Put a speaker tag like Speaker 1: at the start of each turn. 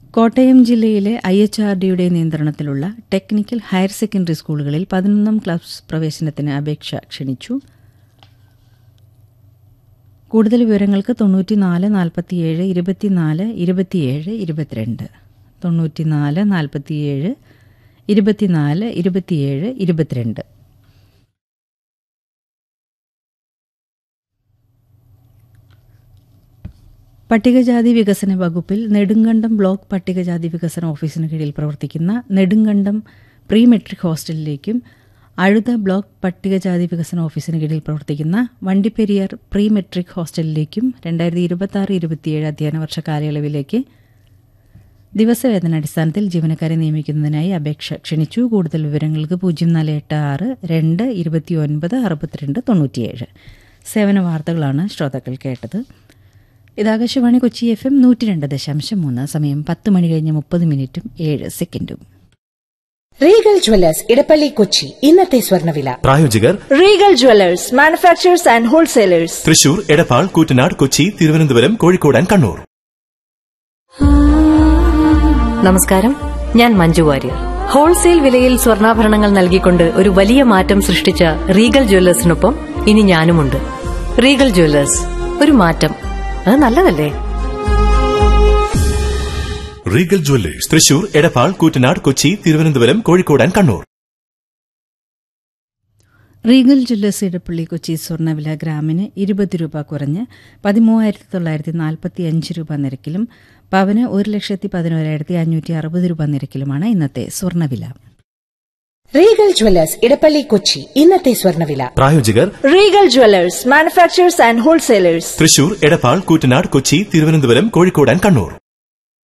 Speaker 1: കോട്ടയം ജില്ലയിലെ I H R ഡിയുടെ നിയന്ത്രണത്തിലുള്ള ടെക്നിക്കൽ ഹയർ സെക്കൻഡറി സ്കൂളുകളിൽ പതിനൊന്നാം ക്ലാസ് പ്രവേശനത്തിന് അപേക്ഷ ക്ഷണിച്ചു കൂടുതൽ വിവരങ്ങൾക്ക് തൊണ്ണൂറ്റിനാല് നാൽപ്പത്തിയേഴ് ഇരുപത്തിനാല് ഇരുപത്തിയേഴ് ഇരുപത്തിരണ്ട് തൊണ്ണൂറ്റിനാല് നാൽപ്പത്തിയേഴ് ഇരുപത്തിനാല് ഇരുപത്തിയേഴ് ഇരുപത്തിരണ്ട് പട്ടികജാതി വികസന വകുപ്പിൽ നെടുങ്കണ്ടം ബ്ലോക്ക് പട്ടികജാതി വികസന ഓഫീസിന് കീഴിൽ പ്രവർത്തിക്കുന്ന നെടുങ്കണ്ടം പ്രീ മെട്രിക് ഹോസ്റ്റലിലേക്കും അഴുത ബ്ലോക്ക് പട്ടികജാതി വികസന ഓഫീസിന് കീഴിൽ പ്രവർത്തിക്കുന്ന വണ്ടിപ്പെരിയാർ പ്രീ മെട്രിക് ഹോസ്റ്റലിലേക്കും രണ്ടായിരത്തി ഇരുപത്തി ആറ് ഇരുപത്തിയേഴ് അധ്യയന വർഷ കാലയളവിലേക്ക് ദിവസവേതന അടിസ്ഥാനത്തിൽ ജീവനക്കാരെ നിയമിക്കുന്നതിനായി അപേക്ഷ ക്ഷണിച്ചു കൂടുതൽ വിവരങ്ങൾക്ക് പൂജ്യം നാല് എട്ട് ആറ് രണ്ട് ഇരുപത്തിയൊൻപത് അറുപത്തിരണ്ട് തൊണ്ണൂറ്റിയേഴ് സേവന വാർത്തകളാണ് ശ്രോതാക്കൾ കേട്ടത് ഇത് ആകാശവാണി കൊച്ചി എഫ് എം നൂറ്റി രണ്ട് ദശാംശം മൂന്ന് സമയം പത്ത് മണി കഴിഞ്ഞ് മുപ്പത് മിനിറ്റും ഏഴ് സെക്കൻഡും
Speaker 2: റീഗൽ ജ്വല്ലേഴ്സ് ഇടപ്പള്ളി കൊച്ചി ഇന്നത്തെ സ്വർണ്ണവില
Speaker 3: പ്രായോജകർ
Speaker 4: Regal jewellers manufacturers and wholesalers
Speaker 3: Thrissur Edappal Koottanad Kochi Thiruvananthapuram Kozhikode and Kannur
Speaker 5: നമസ്കാരം ഞാൻ മഞ്ജു വാര്യർ ഹോൾസെയിൽ വിലയിൽ സ്വർണ്ണാഭരണങ്ങൾ നൽകിക്കൊണ്ട് ഒരു വലിയ മാറ്റം സൃഷ്ടിച്ച റീഗൽ ജ്വല്ലേഴ്സിനൊപ്പം ഇനി ഞാനുമുണ്ട് റീഗൽ ജ്വല്ലേഴ്സ് ഒരു മാറ്റം അത് നല്ലതല്ലേ
Speaker 3: Regal jewellers Thrissur Edappal Koottanad Kochi Thiruvananthapuram Kozhikode and Kannur
Speaker 1: Regal jewellers Edappally Kochi സ്വർണ്ണവില ഗ്രാമിന് ഇരുപത് രൂപ കുറഞ്ഞ് പതിമൂവായിരത്തി തൊള്ളായിരത്തി നാൽപ്പത്തി അഞ്ച് രൂപ നിരക്കിലും പവന് ഒരു ലക്ഷത്തി പതിനോരായിരത്തി അഞ്ഞൂറ്റി അറുപത് രൂപ നിരക്കിലുമാണ് ഇന്നത്തെ സ്വർണ്ണവില
Speaker 2: റീഗൽ ജ്വല്ലേഴ്സ് ഇടപ്പള്ളി കൊച്ചി ഇന്നത്തെ സ്വർണ്ണവില
Speaker 3: പ്രായോജകർ
Speaker 4: Regal jewellers manufacturers and wholesalers
Speaker 3: Thrissur Edappal Koottanad Kochi Thiruvananthapuram Kozhikode and Kannur